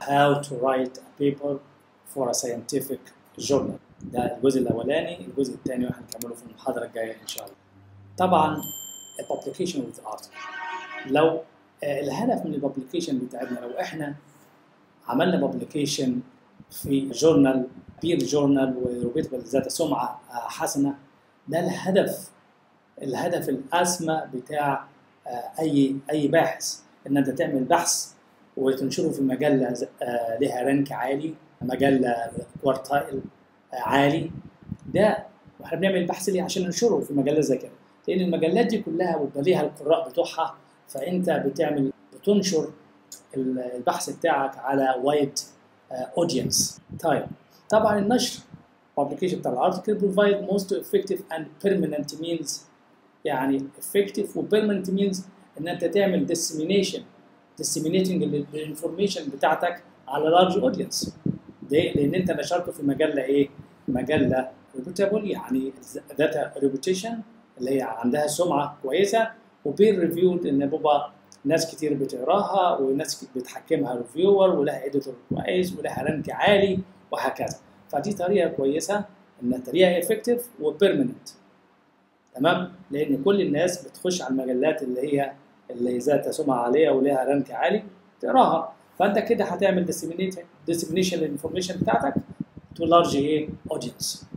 how to write a paper for a scientific journal ده الجزء الاولاني الجزء الثاني هنكمله في المحاضره الجايه ان شاء الله طبعا publication with article لو آه، الهدف من الببليكيشن بتاعتنا لو احنا عملنا publication في جورنال بير جورنال وريبيتبل ذات سمعه آه، حسنه ده الهدف الهدف الاسمى بتاع آه، اي اي باحث ان انت تعمل بحث وتنشره في مجله ز- آه، لها رانك عالي مجله كوارتايل آه، عالي ده واحنا بنعمل البحث ليه عشان ننشره في مجله زي كده لان المجلات دي كلها بيبقى ليها القراء بتوعها فانت بتعمل بتنشر ال- البحث بتاعك على وايد اودينس طيب طبعا النشر publication بتاع الارتكل provide most effective and permanent means يعني effective و permanent means ان انت تعمل dissemination disseminating الانفورميشن بتاعتك على large audience ليه؟ لان انت نشرته في مجله ايه؟ مجله reputable يعني ذات reputation اللي هي عندها سمعه كويسه وبير ريفيود ان بابا ناس كتير بتقراها وناس بتحكمها ريفيور ولها اديتور كويس ولها رانك عالي وهكذا فدي طريقه كويسه ان طريقه افكتيف وبيرمننت تمام لان كل الناس بتخش على المجلات اللي هي اللي ذات سمعه عاليه ولها رانك عالي تقراها فانت كده هتعمل ديسيمينيشن للانفورميشن بتاعتك تو لارج ايه اودينس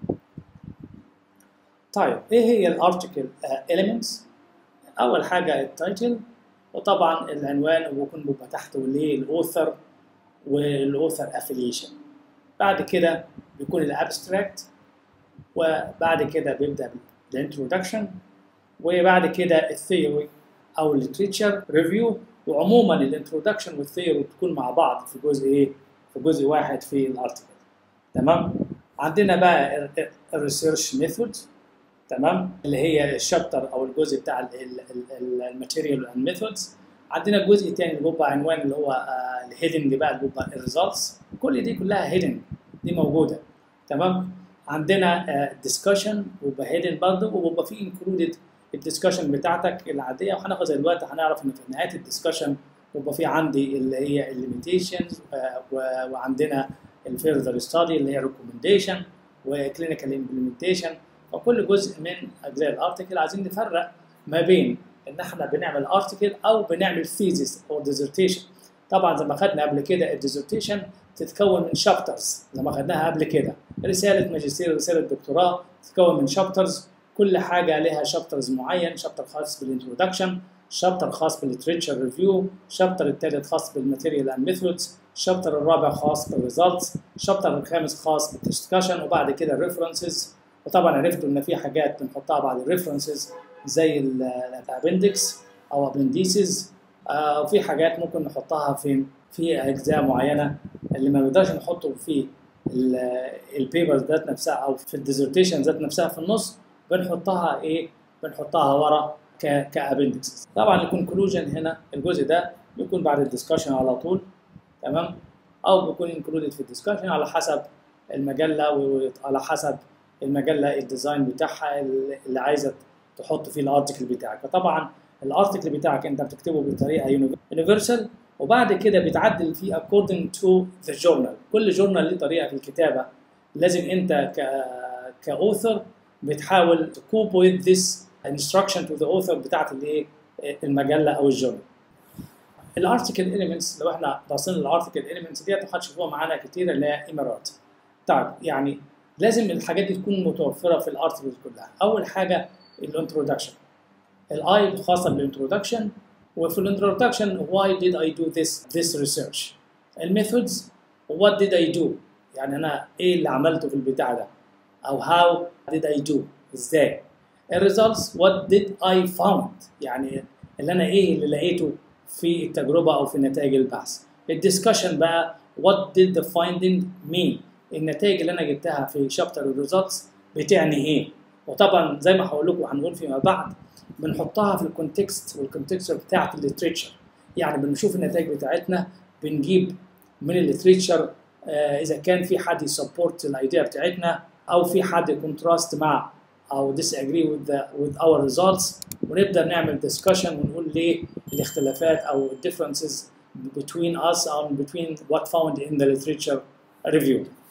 طيب ايه هي الارتكل اليمنتس اول حاجه التايتل وطبعا العنوان وبيكون بيبقى تحته ليه الاوثر والاوثر افيليشن بعد كده بيكون الابستراكت وبعد كده بيبدا الانترودكشن وبعد كده الثيوري او الليتريتشر ريفيو وعموما الانترودكشن والثيوري بتكون مع بعض في جزء ايه في جزء واحد في الارتكل تمام عندنا بقى الريسيرش ميثود تمام اللي هي الشابتر او الجزء بتاع الماتيريال اند ميثودز عندنا الجزء الثاني اللي بيبقى عنوان اللي هو الهيدنج بقى اللي بيبقى الريزلتس كل دي كلها هيدن دي موجوده تمام عندنا ديسكشن ويبقى هيدن برضه وبيبقى فيه انكلودد الديسكشن بتاعتك العاديه وهناخد دلوقتي هنعرف ان في نهايه الديسكشن بيبقى في عندي اللي هي الليميتيشنز وعندنا الفيرذر ستادي اللي هي ريكومنديشن وكلينيكال امبلمنتيشن فكل جزء من اجزاء الارتكل عايزين نفرق ما بين ان احنا بنعمل ارتكل او بنعمل ثيزيس او ديزرتيشن طبعا زي ما خدنا قبل كده الديزرتيشن تتكون من شابترز زي ما خدناها قبل كده رساله ماجستير رساله دكتوراه تتكون من شابترز كل حاجه لها شابترز معين شابتر خاص بالانترودكشن شابتر خاص بالليتريتشر ريفيو شابتر الثالث خاص بالماتيريال اند ميثودز شابتر الرابع خاص بالريزلتس شابتر الخامس خاص بالدسكشن وبعد كده الريفرنسز وطبعا عرفتوا ان في حاجات بنحطها بعد الريفرنسز زي الابندكس او ابنديسز آه وفي حاجات ممكن نحطها في في اجزاء معينه اللي ما نقدرش نحطه في البيبر ذات نفسها او في الديزرتيشن ذات نفسها في النص بنحطها ايه بنحطها ورا كابندكس طبعا الكونكلوجن هنا الجزء ده بيكون بعد الدسكشن على طول تمام او بيكون انكلودد في الدسكشن على حسب المجله وعلى حسب المجله الديزاين بتاعها اللي عايزه تحط فيه الارتكل بتاعك فطبعا الارتكل بتاعك انت بتكتبه بطريقه يونيفرسال وبعد كده بتعدل فيه according to the journal كل جورنال ليه طريقه في الكتابه لازم انت ك كاوثر بتحاول تكوب with this instruction to the author بتاعت الايه المجله او الجورنال الارتكل اليمنتس لو احنا باصين للارتكل اليمنتس ديت هتشوفوها معانا كتير اللي هي ايمارات طيب يعني لازم الحاجات دي تكون متوفره في الارتكل كلها اول حاجه الانترودكشن الاي خاصه بالانترودكشن وفي الانترودكشن why did I do this this research الميثودز what did I do يعني انا ايه اللي عملته في البتاع ده او how did I do ازاي الريزلتس what did I found يعني اللي انا ايه اللي لقيته في التجربه او في نتائج البحث الدiscussion بقى what did the finding mean النتائج اللي انا جبتها في شابتر الريزلتس بتعني ايه وطبعا زي ما هقول لكم هنقول فيما بعد بنحطها في الكونتكست والكونتكست بتاعت الليتريتشر يعني بنشوف النتائج بتاعتنا بنجيب من الليتريتشر آه اذا كان في حد يسبورت الايديا بتاعتنا او في حد كونتراست مع او disagree with the with our results ونبدا نعمل discussion ونقول ليه الاختلافات او differences between us and between what found in the literature review